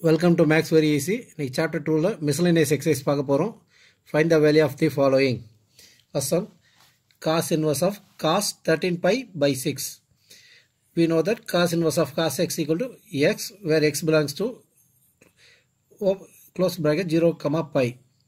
Welcome to maths very easy இன்னைக்கு chapter டூவில் miscellaneous exercise பார்க்க போகிறோம் find the value of the following first one cos inverse of cos thirteen pi by six we know that cos inverse of cos x equal to x where x belongs to o- close bracket 0 comma pi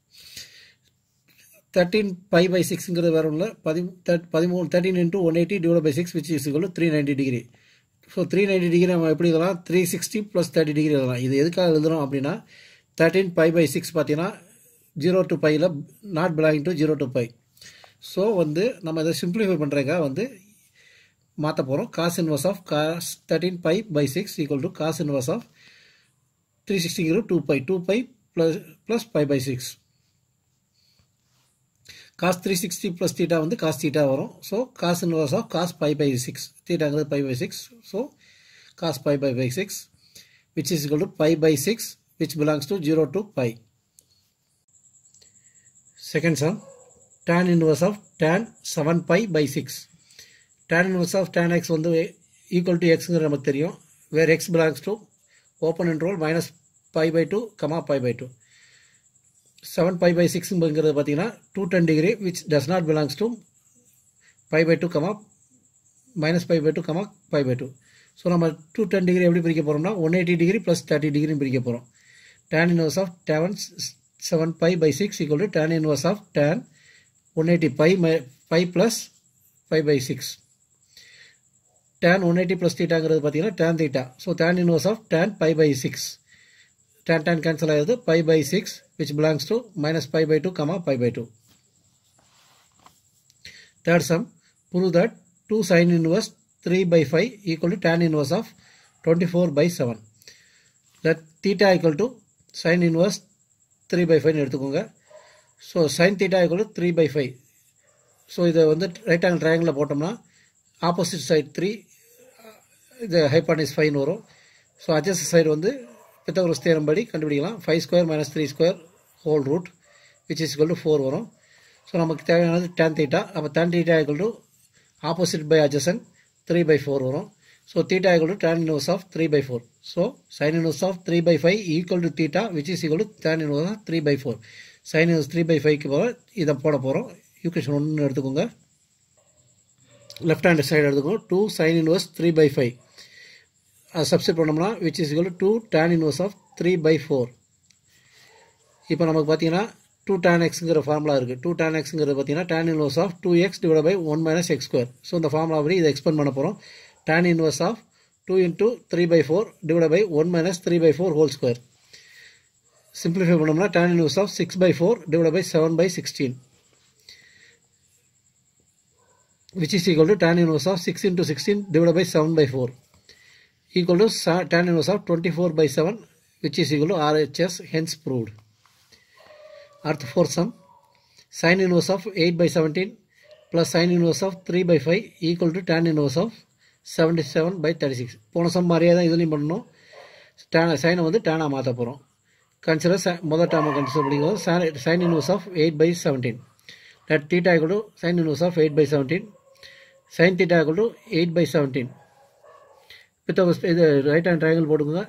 13 pi by 6ங்கிறது வேற ஒன்றும் பதி பதிமூணு thirteen into one eighty divide by six which is equal three ninety degree so three ninety degree நம்ம எப்படி எழுதலாம் three sixty plus thirty degree எழுதலாம் இது எதுக்காக எழுதுறோம் அப்படின்னா தேர்ட்டின் பை பை சிக்ஸ் பார்த்தீங்கன்னா ஜீரோ டு பையில் not belonging to zero to pi so வந்து நம்ம இதை சிம்பிளிஃபை பண்ணுறதுக்காக வந்து மாற்ற போகிறோம் cos inverse of cos thirteen pi by six equal to cos inverse of three சிக்ஸ்டிங்கிற two pi two pi plus plus pi by six cos three sixty plus theta வந்து cos theta வரும் so cos inverse of cos pi by six தீட்டாங்கிறது pi by six so cos pi pi by six which is equal to pi by six which belongs to zero to pi second sum tan inverse of tan 7 pi by 6 tan inverse of tan x வந்து equal to எக்ஸுங்கிற நமக்கு தெரியும் where x belongs to open interval minus pi by two comma pi by two seven pi by சிக்ஸுங்கிறது பார்த்தீங்கன்னா two ten degree which does not belongs to pi by two comma minus pi by two comma pi by two so நம்ம two ten degree எப்படி பிரிக்க போகிறோம்னா one eighty degree plus thirty degree பிரிக்க போகிறோம் tan inverse of tan seven pi by six equal to tan inverse of tan 180 pi mi- pi plus pi by 6 tan 180 plus thetaங்கிறது பார்த்தீங்கன்னா tan theta so tan inverse of tan pi by 6 tan tan cancel ஆகுது pi by 6 which belongs to minus pi by 2 comma pi by 2 third sum prove that 2 sin inverse 3 by 5 equal to tan inverse of 24 by 7 let theta equal to sin inverse 3 by 5 னு எடுத்துக்கோங்க so sine theta equal three by five so இதை வந்து right angle ட்ரையாங்கிளில் போட்டோம்னா opposite side three இது ஹைப்பானிஸ் ஃபைவ்னு வரும் so adjacent side வந்து பித்தகுரஸ் theorem படி கண்டுபிடிக்கலாம் five square minus three square whole root which is equal to four வரும் ஸோ நமக்கு தேவையானது டேன் தீட்டா அப்போ tan theta equal to opposite by adjacent three by four வரும் so theta equal to tan inverse of three by four so sine inverse of three by five equal to theta which is equal to tan inverse of three by four sine inverse three by ஃபைவ்க்கு போக இதை போட போகிறோம் equation ஒன்று எடுத்துக்கோங்க left hand side எடுத்துக்கோங்க two sine inverse three by five அது substitute பண்ணோம்னா which is equal to tan inverse of three by four இப்போ நமக்கு பார்த்தீங்கன்னா டூ டேன் எக்ஸுங்கிற ஃபார்முலா இருக்குது டூ டேன் எக்ஸுங்கிறது பார்த்தீங்கன்னா tan inverse of two x divide by one minus x square so இந்த ஃபார்முலா படி இதை எக்ஸ்பெண்ட் பண்ண போகிறோம் tan inverse of two into three by four divide by one minus three by four whole square simplify பண்ணோம்னா tan inverse of six by four divide by seven by sixteen which is equal to tan inverse of 6 into 16 divided by 7 by 4 equal to sa- tan inverse of 24 by 7 which is equal to RHS hence proved. Earth for sum sin inverse of 8 by 17 plus sin inverse of 3 by 5 equal to tan inverse of 77 by 36 போன some மாதிரியே தான் இதுலையும் பண்ணணும் tan சைனை வந்து டேனாக மாற்ற போகிறோம் consider முதல் டேர்மை கன்சிடர் பண்ணிக்கோங்க sine inverse of eight by seventeen let theta equal to sin inverse of 8 by 17 sin theta equal to 8 by 17 with இது ரைட் ஹேண்ட் ட்ரையாங்கிள் போட்டுக்கோங்க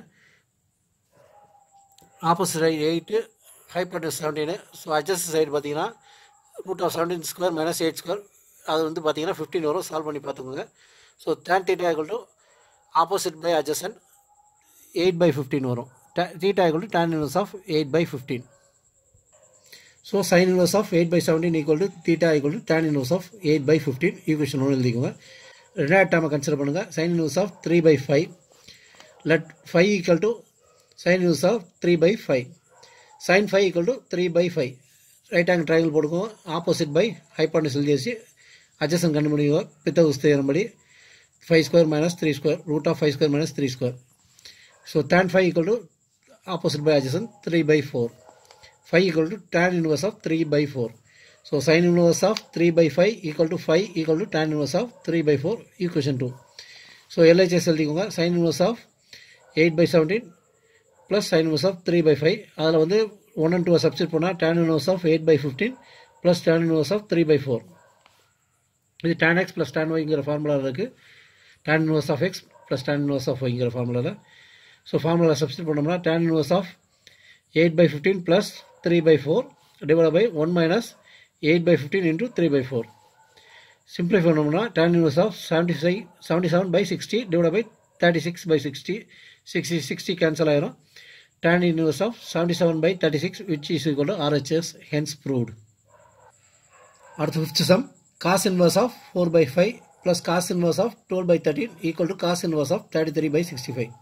opposite side eight hypotenuse seventeen so adjacent side பார்த்தீங்கன்னா root of seventeen square minus eight square அது வந்து பார்த்தீங்கன்னா fifteen வரும் solve பண்ணி பார்த்துக்கோங்க so tan theta equal to opposite by adjacent eight by fifteen வரும் theta equal to tan inverse of eight by fifteen so sine inverse of eight by seventeen equal to theta equal to tan inverse of eight by fifteen equation ஒன்று எழுதிக்கோங்க ரெண்டாவது டேர்மை consider பண்ணுங்கள் sine inverse of three by five let five equal to sine inverse of three by five sine five equal to three by five right hand triangle போட்டுக்கோங்க opposite by hypotenuse எழுதியாச்சு adjacent கண்டுபிடிங்க பித்த உஸ்தேரம்படி five square minus three square root of five square minus three square so tan five equal to opposite by adjacent three by four 5 equal to tan inverse of 3 by 4. So sin inverse of 3 by 5 equal to 5 equal to tan inverse of 3 by 4 equation 2. So LHS எழுதிக்கோங்க sin inverse of 8 by 17 plus sin inverse of 3 by 5 அதில் வந்து 1 and 2 substitute பண்ணால் tan inverse of 8 by 15 plus tan inverse of 3 by 4. இது tan x plus tan yங்கிற formula இருக்குது tan inverse of x plus tan inverse of yங்கிற ஃபார்முலாவில் so formula substitute பண்ணோம்னா tan inverse of eight by fifteen plus three by four divide by one minus eight by fifteen into three by four simplify பண்ணோம்னா tan inverse of seventy five seventy seven by sixty divide by thirty six by sixty sixty sixty cancel ஆயிரும் tan inverse of 77 by 36 which is equal to RHS hence proved. அடுத்து fifth sum cos inverse of four by five plus cos inverse of twelve by thirteen equal to cos inverse of thirty three by sixty five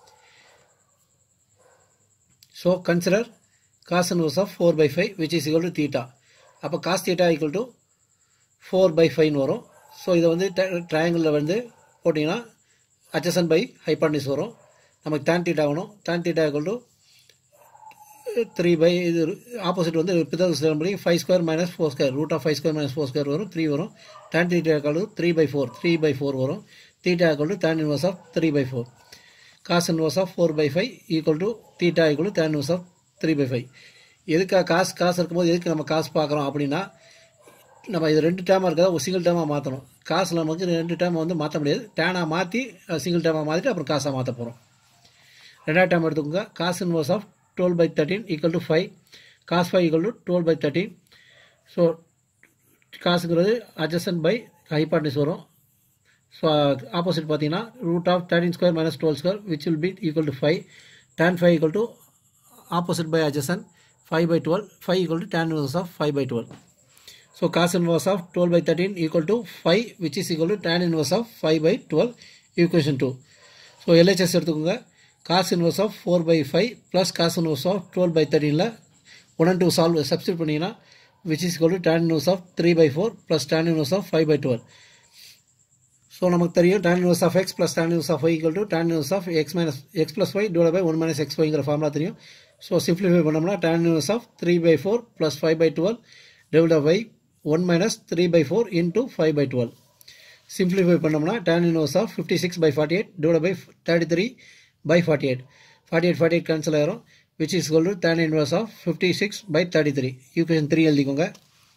so consider cos inverse of four by five which is equal to theta அப்போ cos theta equal to four by ஃபைவ்னு வரும் so இதை வந்து ட்ரையாங்கிளில் வந்து போட்டிங்கன்னா அச்சசன் by ஹைப்பாண்டிஸ் வரும் நமக்கு tan theta ஆகணும் tan theta equal to three by இது ஆப்போசிட் வந்து பிதாகரஸ் படி five square minus four square root of five square minus four square வரும் த்ரீ வரும் tan theta equal to three by four three by four வரும் theta equal to tan inverse of three by four cos inverse of four by five equal to theta equal to tan inverse of three by five எதுக்கு காசு காசு இருக்கும்போது எதுக்கு நம்ம காசு பார்க்குறோம் அப்படின்னா நம்ம இது ரெண்டு டேமாக இருக்கிறத ஒரு சிங்கிள் டேமாக மாற்றணும் காசில் நமக்கு ரெண்டு டேமை வந்து மாற்ற முடியாது டேனாக மாற்றி சிங்கிள் டேமாக மாற்றிட்டு அப்புறம் காசாக மாற்ற போகிறோம் ரெண்டாவது டேம் எடுத்துக்கோங்க cos inverse of twelve by thirteen equal to five cos five equal to twelve by thirteen so காசுங்கிறது அட்ஜஸ்டன் பை ஹைபார்டிஸ் வரும் ஸோ ஆப்போசிட் பார்த்தீங்கன்னா root of thirteen square minus twelve square which will be equal to five tan five equal to opposite by adjacent five by twelve five equal to tan inverse of five by twelve so cos inverse of twelve by thirteen equal to five which is equal to tan inverse of five by twelve equation two so LHS எடுத்துக்கோங்க cos inverse of four by five plus cos inverse of twelve by தேர்ட்டினில் one and two solve substitute பண்ணிங்கன்னா which is equal to tan inverse of three by four plus tan inverse of five by twelve so நமக்கு தெரியும் tan inverse of x plus tan inverse of y equal to tan inverse of X minus x plus y divide by one minus x ஒய்ங்கிற formula தெரியும் so simplify பண்ணோம்னா tan inverse of three by four plus five by twelve divide by one minus three by four into five by twelve simplify பண்ணோம்னா tan inverse of fifty six by forty eight divide by thirty three by forty eight forty eight forty eight cancel ஆயிரும் which is equal to tan inverse of fifty six by thirty three equation three எழுதிக்கோங்க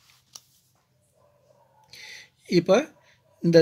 இப்போ இந்த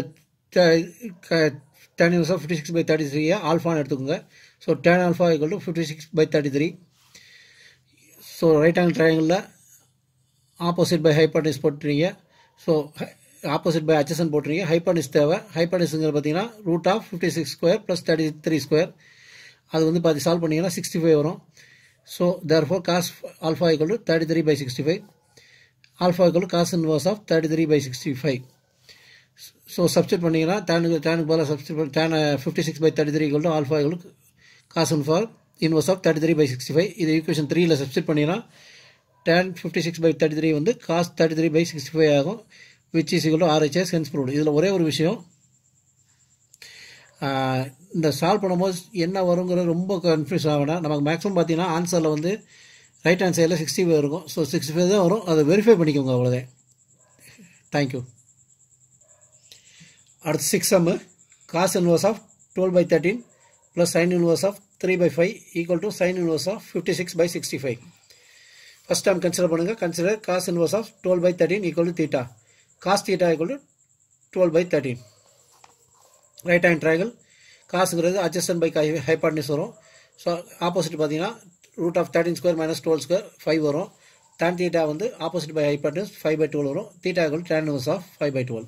tan inverse of fifty six by thirty த்ரீயை ஆல்ஃபான்னு எடுத்துக்கோங்க so tan alpha equal to fifty six by thirty three so right angle ட்ரையாங்கிளில் opposite by hypotenuse போட்டுறீங்க so opposite by adjacent போட்டுறீங்க hypotenuse தேவை ஹைப்பார்டிஸுங்கிற பார்த்தீங்கன்னா root of fifty six square plus thirty three square அது வந்து பார்த்து சால்வ் பண்ணிங்கன்னா சிக்ஸ்டி ஃபைவ் வரும் so therefore cos alpha equal to thirty three by sixty five alpha equal cos inverse of thirty three by sixty five so substitute பண்ணிங்கன்னா டேனுக்கு டேனுக்கு பதிலாக substitute பண்ணி tan fifty six by thirty three equal to alpha equal cos இன்ஃபா inverse of thirty three by sixty five இது equation த்ரீயில் substitute பண்ணிங்கன்னா tan fifty six by thirty three வந்து cos thirty three by sixty five ஆகும் which is equal to RHS hence proved இதில் ஒரே ஒரு விஷயம் இந்த சால்வ் பண்ணும்போது என்ன வருங்கிறது ரொம்ப கன்ஃபியூஸ் ஆகணும் நமக்கு மேக்ஸிமம் பார்த்தீங்கன்னா ஆன்சரில் வந்து ரைட் ஹேண்ட் சைடில் சிக்ஸ்டி ஃபைவ் இருக்கும் ஸோ சிக்ஸ்டி ஃபைவ் தான் வரும் அதை வெரிஃபை பண்ணிக்கோங்க அவ்வளோதான் தேங்க்யூ அடுத்து six sum cos inverse of twelve by thirteen plus sine inverse of three by five equal to sine inverse of fifty six by sixty five first time consider பண்ணுங்கள் consider cos inverse of twelve by thirteen equal to theta cos theta equal to twelve by thirteen right hand triangle காசுங்கிறது adjacent by hypotenuse வரும் so opposite பார்த்தீங்கன்னா root of thirteen square minus twelve square five வரும் tan theta வந்து opposite by hypotenuse five by twelve வரும் theta equal tan inverse of five by twelve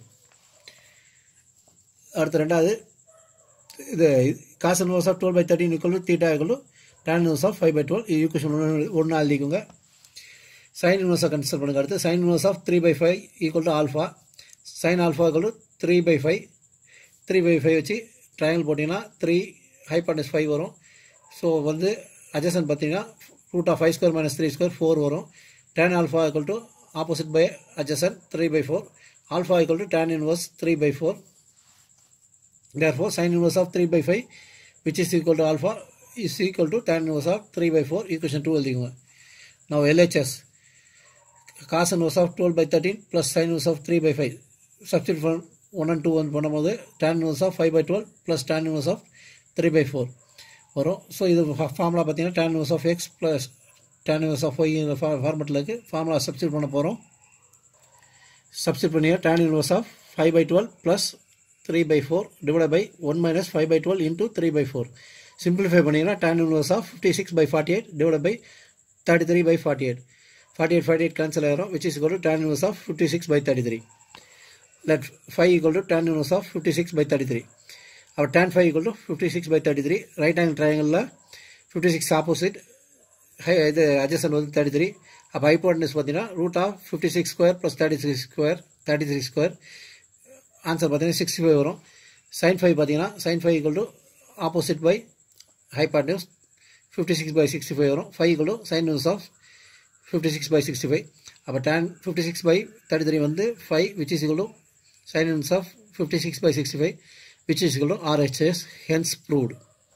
அடுத்து ரெண்டாவது இது cos inverse of twelve by thirteen equal theta equal tan inverse of five by twelve இது equation ஒன்று ஒன்று எழுதிக்கோங்க sine இன்வர்ஸாக consider பண்ணுங்க அடுத்து sine inverse of three by five equal to alpha sine alpha equal to three by five three by five வச்சு triangle போட்டிங்கன்னா three hypotenuse five வரும் ஸோ வந்து அட்ஜஸ்டன் பார்த்தீங்கன்னா root of five square minus three square four வரும் tan alpha equal to opposite by adjacent three by four alpha equal to tan inverse three by four therefore sin inverse of 3 by 5 which is equal to alpha is equal to tan inverse of 3 by 4 equation 2 எழுதிக்கோங்க now LHS cos inverse of 12 by 13 plus sin inverse of 3 by 5 substitute from 1 and 2 வந்து பண்ணும்போது tan inverse of 5 by 12 plus tan inverse of 3 by 4 வரும் so இது formula பார்த்தீங்கன்னா tan inverse of x plus tan inverse of y ஃபார்மெட்டில் இருக்குது formula substitute பண்ண போகிறோம் substitute பண்ணியா tan inverse of 5 by 12 plus 3 by 4 divided by 1 minus 5 by 12 into 3 by 4. Simplify பண்ணிங்கன்னா tan inverse of fifty six by forty eight divide by thirty three by forty eight forty eight forty eight cancel ஆயிரும் which is equal to tan inverse of fifty six by thirty three let phi equal to tan inverse of 56 by 33 our tan phi equal to 56 by 33 right angle triangle ல 56 opposite hi- இது adjacent வந்து 33 அப்போ hypotenuse பார்த்தீங்கன்னா root of fifty six square plus thirty six square thirty three square answer பார்த்தீங்கன்னா sixty five வரும் sine five பார்த்தீங்கன்னா sine five equal to opposite by hypotenuse fifty six by sixty five வரும் five equal to sine inverse of fifty six by sixty five அப்போ tan fifty six by thirty three வந்து five which is equal to sin inverse of 56 by 65 which is equal to RHS hence proved.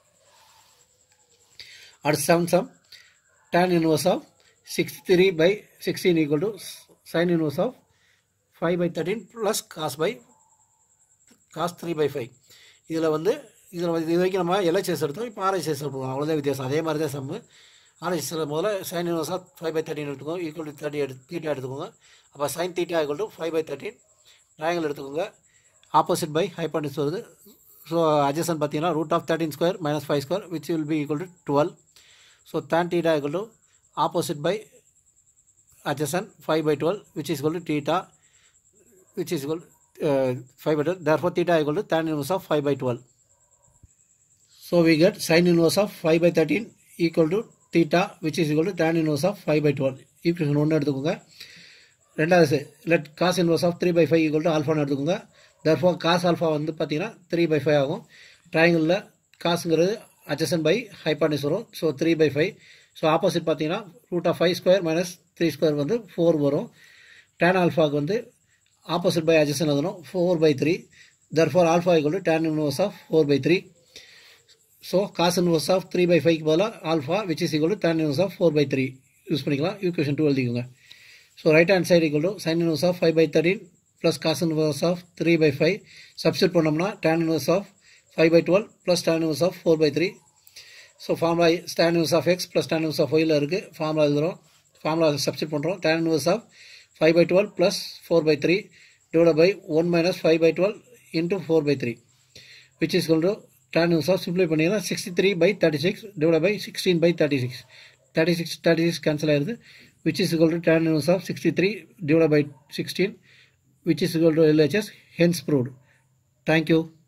அடுத்த seven sum tan inverse of 63 by 16 equal to sin inverse of 5 by 13 plus cos by cos 3 by 5 இதில் வந்து இதில் வந்து இது வரைக்கும் நம்ம LHS எடுத்தோம் இப்போ ஆர்ஹெச்எஸ் எடுப்போம் அவ்வளோதான் வித்தியாசம் அதே மாதிரி தான் சம்மு ஆர்ஹெச்எஸ்ல முதல்ல sine inverse of five by thirteen எடுத்துக்கோங்க ஈக்குவல் டு தேர்ட்டி எடுத்து தீட்டா எடுத்துக்கோங்க அப்போ sine theta equal to five by thirteen triangle எடுத்துக்கோங்க ஆப்போசிட் பை ஹைபானிஸ் வருது ஸோ அட்ஜசன் பார்த்தீங்கன்னா root of thirteen square minus five square which will be equal to twelve so tan theta equal to opposite by adjacent 5 by 12 which is equal to theta which is equal uh, 5 by 12 therefore theta equal to tan inverse of 5 by 12 so we get sin inverse of 5 by 13 equal to theta which is equal to tan inverse of 5 by 12 equation ஒன்று எடுத்துக்கோங்க ரெண்டாவது let cos inverse of three by five equal to ஆல்ஃபான்னு எடுத்துக்கோங்க therefore cos alpha வந்து பார்த்தீங்கன்னா three by five ஆகும் ட்ரையாங்கிளில் காசுங்கிறது adjacent by hypotenuse வரும் so three by five so opposite பார்த்தீங்கன்னா root of five square minus three square வந்து four வரும் tan ஆல்ஃபாக்கு வந்து ஆப்போசிட் பை அட்ஜசன் எழுதணும் four by three therefore alpha equal to tan inverse of four by three so cos inverse of three by ஃபைவ்க்கு பதிலாக alpha which is equal to tan inverse of four by three use பண்ணிக்கலாம் equation two எழுதிக்கோங்க so right hand side equal to sine inverse of five by thirteen plus cos inverse of three by five substitute பண்ணோம்னா tan inverse of five by twelve plus tan inverse of four by three so formula tan inverse of x plus tan inverse of y இருக்குது formula எழுதுகிறோம் formula substitute பண்ணுறோம் tan inverse of five by twelve plus four by three divide by one minus five by twelve into four by three which is கொண்டு tan inverse of simplify பண்ணிங்கன்னா sixty three by thirty six divide by sixteen by thirty six thirty six thirty six cancel ஆயிருது which is equal to tan inverse of sixty three divide by sixteen which is equal to LHS hence proved. Thank you.